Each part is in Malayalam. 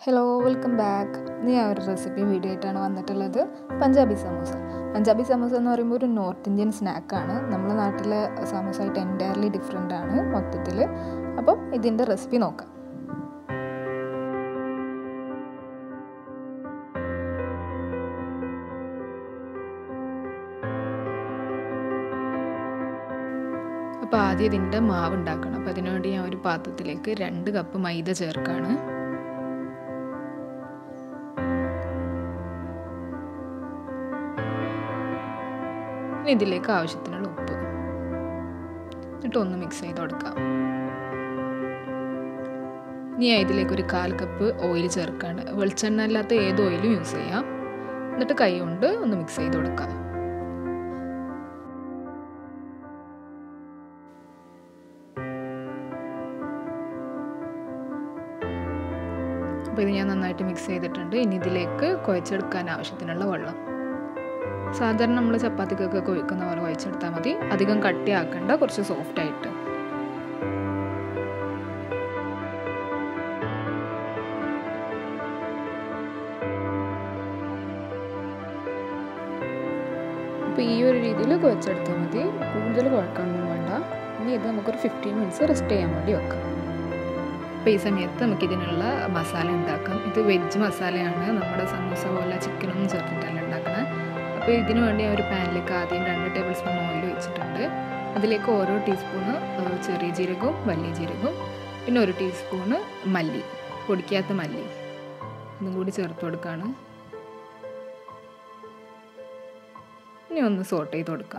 ഹലോ വെൽക്കം ബാക്ക് ഇന്ന് ഞാൻ ഒരു റെസിപ്പി വീഡിയോ ആയിട്ടാണ് വന്നിട്ടുള്ളത് പഞ്ചാബി സമൂസ പഞ്ചാബി സമൂസ എന്ന് പറയുമ്പോൾ ഒരു നോർത്ത് ഇന്ത്യൻ സ്നാക്കാണ് നമ്മുടെ നാട്ടിലെ സമൂസ ആയിട്ട് എൻറ്റയർലി ഡിഫറെൻ്റ് ആണ് മൊത്തത്തിൽ അപ്പം ഇതിൻ്റെ റെസിപ്പി നോക്കാം അപ്പോൾ ആദ്യം ഇതിൻ്റെ മാവ് ഉണ്ടാക്കണം അപ്പോൾ അതിനുവേണ്ടി ഞാൻ ഒരു പാത്രത്തിലേക്ക് രണ്ട് കപ്പ് മൈദ ചേർക്കാണ് ഇനി ഇതിലേക്ക് ആവശ്യത്തിനുള്ള ഉപ്പ് എന്നിട്ട് ഒന്ന് മിക്സ് ചെയ്ത് കൊടുക്കാം ഇനി ഇതിലേക്ക് ഒരു കാൽ കപ്പ് ഓയിൽ ചേർക്കാണ് വെളിച്ചെണ്ണ അല്ലാത്ത ഏത് ഓയിലും യൂസ് ചെയ്യാം എന്നിട്ട് കൈ കൊണ്ട് ഒന്ന് മിക്സ് ചെയ്ത് കൊടുക്കാം അപ്പോൾ ഇത് ഞാൻ നന്നായിട്ട് മിക്സ് ചെയ്തിട്ടുണ്ട് ഇനി ഇതിലേക്ക് കുഴച്ചെടുക്കാൻ ആവശ്യത്തിനുള്ള വെള്ളം സാധാരണ നമ്മൾ ചപ്പാത്തിക്കൊക്കെ കുഴിക്കുന്ന പോലെ കുഴച്ചെടുത്താൽ മതി അധികം കട്ടിയാക്കണ്ട കുറച്ച് സോഫ്റ്റ് ആയിട്ട് അപ്പോൾ ഈ ഒരു രീതിയിൽ കുഴച്ചെടുത്താൽ മതി കൂടുതൽ കുഴക്കാനൊന്നും വേണ്ട ഇനി ഇത് നമുക്കൊരു ഫിഫ്റ്റീൻ മിനിറ്റ്സ് റെസ്റ്റ് ചെയ്യാൻ വേണ്ടി വെക്കാം അപ്പോൾ ഈ സമയത്ത് നമുക്കിതിനുള്ള മസാല ഉണ്ടാക്കാം ഇത് വെജ് മസാലയാണ് നമ്മുടെ സമൂസ പോലെ ചിക്കനൊന്നും ചേർത്തിട്ടല്ല ഉണ്ടാക്കുന്നത് അപ്പോൾ ഇതിനു വേണ്ടി ഒരു പാനിലേക്ക് ആദ്യം രണ്ട് ടേബിൾ സ്പൂൺ ഓയിൽ വെച്ചിട്ടുണ്ട് അതിലേക്ക് ഓരോ ടീസ്പൂണ് ചെറിയ ജീരകവും വലിയ ജീരകവും പിന്നെ ഒരു ടീസ്പൂണ് മല്ലി പൊടിക്കാത്ത മല്ലി ഇതും കൂടി ചേർത്ത് കൊടുക്കുകയാണ് ഇനി ഒന്ന് സോട്ട് ചെയ്ത് കൊടുക്കാം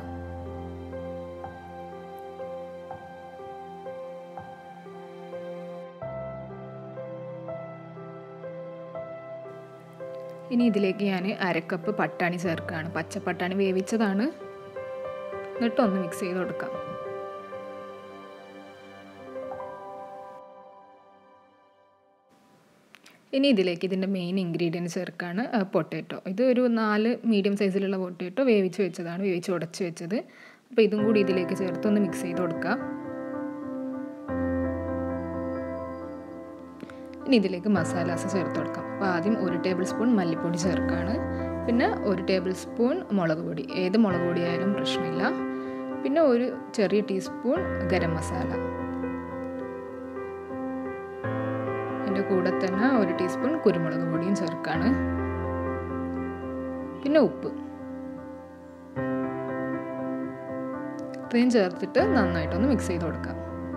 ഇനി ഇതിലേക്ക് ഞാൻ അരക്കപ്പ് പട്ടാണി ചേർക്കുകയാണ് പച്ചപ്പട്ടാണി വേവിച്ചതാണ് എന്നിട്ട് ഒന്ന് മിക്സ് ചെയ്ത് കൊടുക്കാം ഇനി ഇതിലേക്ക് ഇതിൻ്റെ മെയിൻ ഇൻഗ്രീഡിയൻറ്റ് ചേർക്കുകയാണ് പൊട്ടാറ്റോ ഇത് ഒരു നാല് മീഡിയം സൈസിലുള്ള പൊട്ടാറ്റോ വേവിച്ച് വെച്ചതാണ് വേവിച്ച് ഉടച്ച് വെച്ചത് അപ്പോൾ ഇതും കൂടി ഇതിലേക്ക് ചേർത്ത് ഒന്ന് മിക്സ് ചെയ്ത് കൊടുക്കാം ഇനി ഇതിലേക്ക് മസാലാസ് ചേർത്ത് കൊടുക്കാം അപ്പോൾ ആദ്യം ഒരു ടേബിൾ സ്പൂൺ മല്ലിപ്പൊടി ചേർക്കുകയാണ് പിന്നെ ഒരു ടേബിൾ സ്പൂൺ മുളക് പൊടി ഏത് മുളക് പൊടിയായാലും പ്രശ്നമില്ല പിന്നെ ഒരു ചെറിയ ടീസ്പൂൺ ഗരം മസാല അതിൻ്റെ കൂടെ തന്നെ ഒരു ടീസ്പൂൺ കുരുമുളക് പൊടിയും ചേർക്കുകയാണ് പിന്നെ ഉപ്പ് ഇത്രയും ചേർത്തിട്ട് നന്നായിട്ടൊന്ന് മിക്സ് ചെയ്ത് കൊടുക്കാം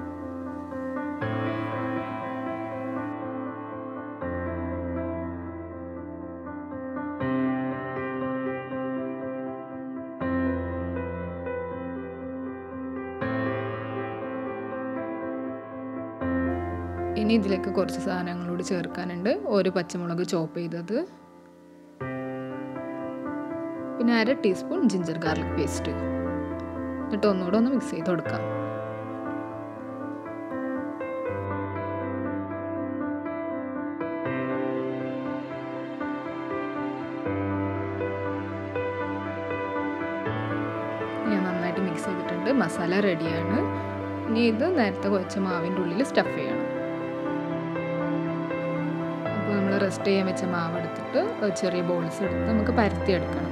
ഇനി ഇതിലേക്ക് കുറച്ച് സാധനങ്ങളോട് ചേർക്കാനുണ്ട് ഒരു പച്ചമുളക് ചോപ്പ് ചെയ്തത് പിന്നെ അര ടീസ്പൂൺ ജിഞ്ചർ ഗാർലിക് പേസ്റ്റ് എന്നിട്ട് ഒന്നുകൂടെ ഒന്ന് മിക്സ് ചെയ്ത് കൊടുക്കാം ഞാൻ നന്നായിട്ട് മിക്സ് ചെയ്തിട്ടുണ്ട് മസാല റെഡിയാണ് ഇനി ഇത് നേരത്തെ കുഴച്ച മാവിൻ്റെ ഉള്ളിൽ സ്റ്റഫ് ചെയ്യണം അപ്പോൾ നമ്മൾ റെസ്റ്റ് ചെയ്യാൻ വെച്ച മാവ് എടുത്തിട്ട് ചെറിയ ബോൾസ് എടുത്ത് നമുക്ക് പരത്തി എടുക്കണം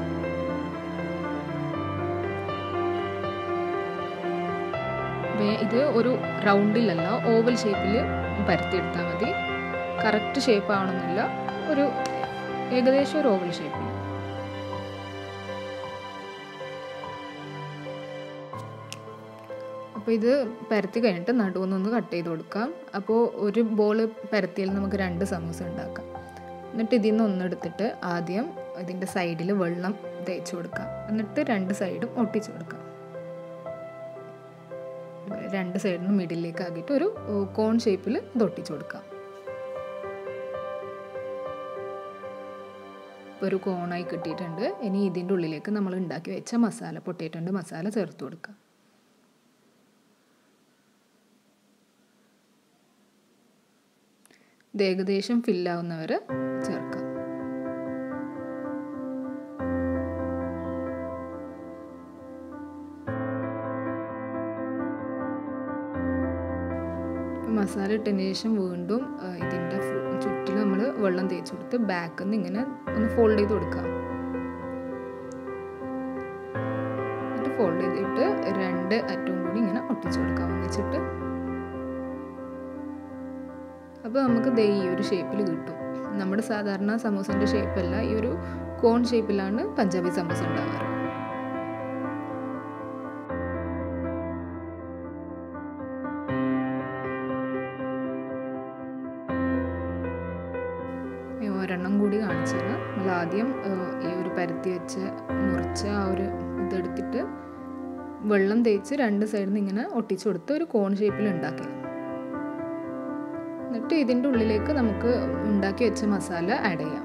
ഇത് ഒരു റൗണ്ടിലല്ല ഓവൽ ഷേപ്പിൽ പരത്തിയെടുത്താൽ മതി കറക്റ്റ് ഷേപ്പ് ആവണമെന്നില്ല ഒരു ഏകദേശം ഒരു ഓവൽ ഷേപ്പിൽ അപ്പോൾ ഇത് പരത്തി കഴിഞ്ഞിട്ട് നടുവൊന്നൊന്ന് കട്ട് ചെയ്ത് കൊടുക്കാം അപ്പോൾ ഒരു ബോൾ പരത്തിയാൽ നമുക്ക് രണ്ട് സമൂസ ഉണ്ടാക്കാം എന്നിട്ട് ഇതിൽ നിന്ന് ഒന്നെടുത്തിട്ട് ആദ്യം ഇതിൻ്റെ സൈഡിൽ വെള്ളം തേച്ച് കൊടുക്കാം എന്നിട്ട് രണ്ട് സൈഡും ഒട്ടിച്ച് കൊടുക്കാം രണ്ട് സൈഡിനും മിഡിലേക്ക് ആക്കിയിട്ട് ഒരു കോൺ ഷേപ്പിൽ ഇത് ഒട്ടിച്ച് കൊടുക്കാം ഒരു കോണായി കിട്ടിയിട്ടുണ്ട് ഇനി ഇതിൻ്റെ ഉള്ളിലേക്ക് നമ്മൾ ഉണ്ടാക്കി വെച്ച മസാല പൊട്ടിയിട്ടുണ്ട് മസാല ചേർത്ത് കൊടുക്കാം ഇത് ഏകദേശം ഫില്ലാവുന്നവരെ ചേർക്കാം മസാല ഇട്ടതിന് ശേഷം വീണ്ടും ഇതിൻ്റെ ചുറ്റിലും നമ്മൾ വെള്ളം തേച്ച് കൊടുത്ത് ബാക്കിൽ നിന്ന് ഇങ്ങനെ ഒന്ന് ഫോൾഡ് ചെയ്ത് കൊടുക്കുക എന്നിട്ട് ഫോൾഡ് ചെയ്തിട്ട് രണ്ട് അറ്റവും കൂടി ഇങ്ങനെ ഒട്ടിച്ചു കൊടുക്കാം ഒന്നിച്ചിട്ട് അപ്പോൾ നമുക്ക് ദേ ഈ ഒരു ഷേപ്പിൽ കിട്ടും നമ്മുടെ സാധാരണ സമൂസൻ്റെ ഷേപ്പല്ല ഈ ഒരു കോൺ ഷേപ്പിലാണ് പഞ്ചാബി സമൂസ ഉണ്ടാവാറ് ഒരെണ്ണം കൂടി കാണിച്ചത് നമ്മൾ ആദ്യം ഈ ഒരു പരത്തി വെച്ച് മുറിച്ച ആ ഒരു ഇതെടുത്തിട്ട് വെള്ളം തേച്ച് രണ്ട് സൈഡിൽ നിന്ന് ഇങ്ങനെ ഒട്ടിച്ചു കൊടുത്ത് ഒരു കോൺ ഷേപ്പിൽ ഉണ്ടാക്കി എന്നിട്ട് ഇതിൻ്റെ ഉള്ളിലേക്ക് നമുക്ക് ഉണ്ടാക്കി വെച്ച മസാല ആഡ് ചെയ്യാം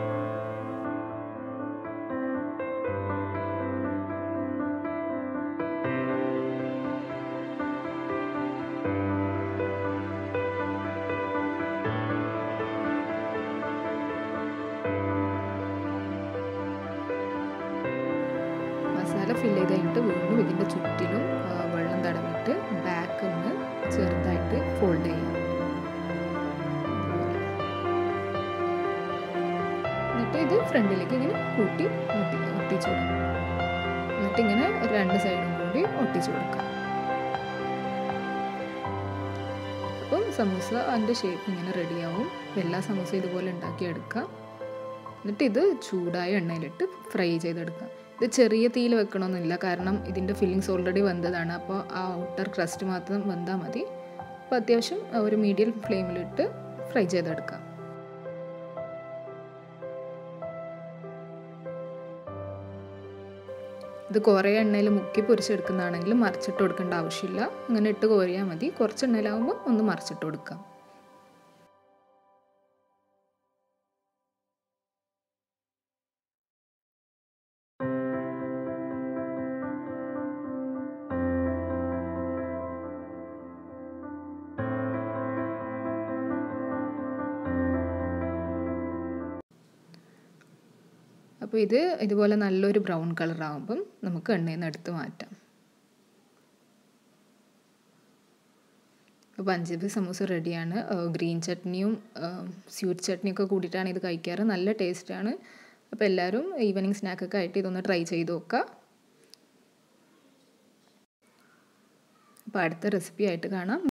മസാല ഫില്ല് ചെയ്ത് കഴിഞ്ഞിട്ട് വീണ്ടും ഇതിൻ്റെ ചുറ്റിലും വെള്ളം തടവിട്ട് ബാക്കിൽ നിന്ന് ചെറുതായിട്ട് ഫോൾഡ് ചെയ്യാം എന്നിട്ട് ഇത് ഫ്രണ്ടിലേക്ക് ഇങ്ങനെ കൂട്ടി ഒട്ടി ഒട്ടിച്ചു കൊടുക്കും എന്നിട്ട് ഇങ്ങനെ രണ്ട് സൈഡും കൂടി ഒട്ടിച്ചു കൊടുക്കാം അപ്പം സമൂസ അതിൻ്റെ ഷേപ്പ് ഇങ്ങനെ റെഡിയാവും എല്ലാ സമൂസ ഇതുപോലെ ഉണ്ടാക്കിയെടുക്കാം എന്നിട്ട് ഇത് ചൂടായ എണ്ണയിലിട്ട് ഫ്രൈ ചെയ്തെടുക്കാം ഇത് ചെറിയ തീയിൽ വെക്കണമെന്നില്ല കാരണം ഇതിൻ്റെ ഫില്ലിങ്സ് ഓൾറെഡി വെന്തതാണ് അപ്പോൾ ആ ഔട്ടർ ക്രസ്റ്റ് മാത്രം വെന്താൽ മതി അപ്പോൾ അത്യാവശ്യം ഒരു മീഡിയം ഫ്ലെയിമിലിട്ട് ഫ്രൈ ചെയ്തെടുക്കാം ഇത് കുറേ എണ്ണയിൽ മുക്കി പൊരിച്ചെടുക്കുന്നതാണെങ്കിൽ മറിച്ചിട്ട് കൊടുക്കേണ്ട ആവശ്യമില്ല അങ്ങനെ ഇട്ട് കോരിയാൽ മതി കുറച്ച് എണ്ണയിലാകുമ്പോൾ ഒന്ന് മറിച്ചിട്ട് കൊടുക്കാം അപ്പോൾ ഇത് ഇതുപോലെ നല്ലൊരു ബ്രൗൺ കളർ ആകുമ്പം നമുക്ക് എണ്ണയിൽ നിന്ന് എടുത്ത് മാറ്റാം അപ്പോൾ പഞ്ചാബി സമൂസ റെഡിയാണ് ഗ്രീൻ ചട്നിയും സ്വീറ്റ് ചട്നിയൊക്കെ കൂടിയിട്ടാണ് ഇത് കഴിക്കാറ് നല്ല ടേസ്റ്റാണ് അപ്പോൾ എല്ലാവരും ഈവനിങ് സ്നാക്കൊക്കെ ആയിട്ട് ഇതൊന്ന് ട്രൈ ചെയ്ത് നോക്കുക അപ്പോൾ അടുത്ത റെസിപ്പി ആയിട്ട് കാണാം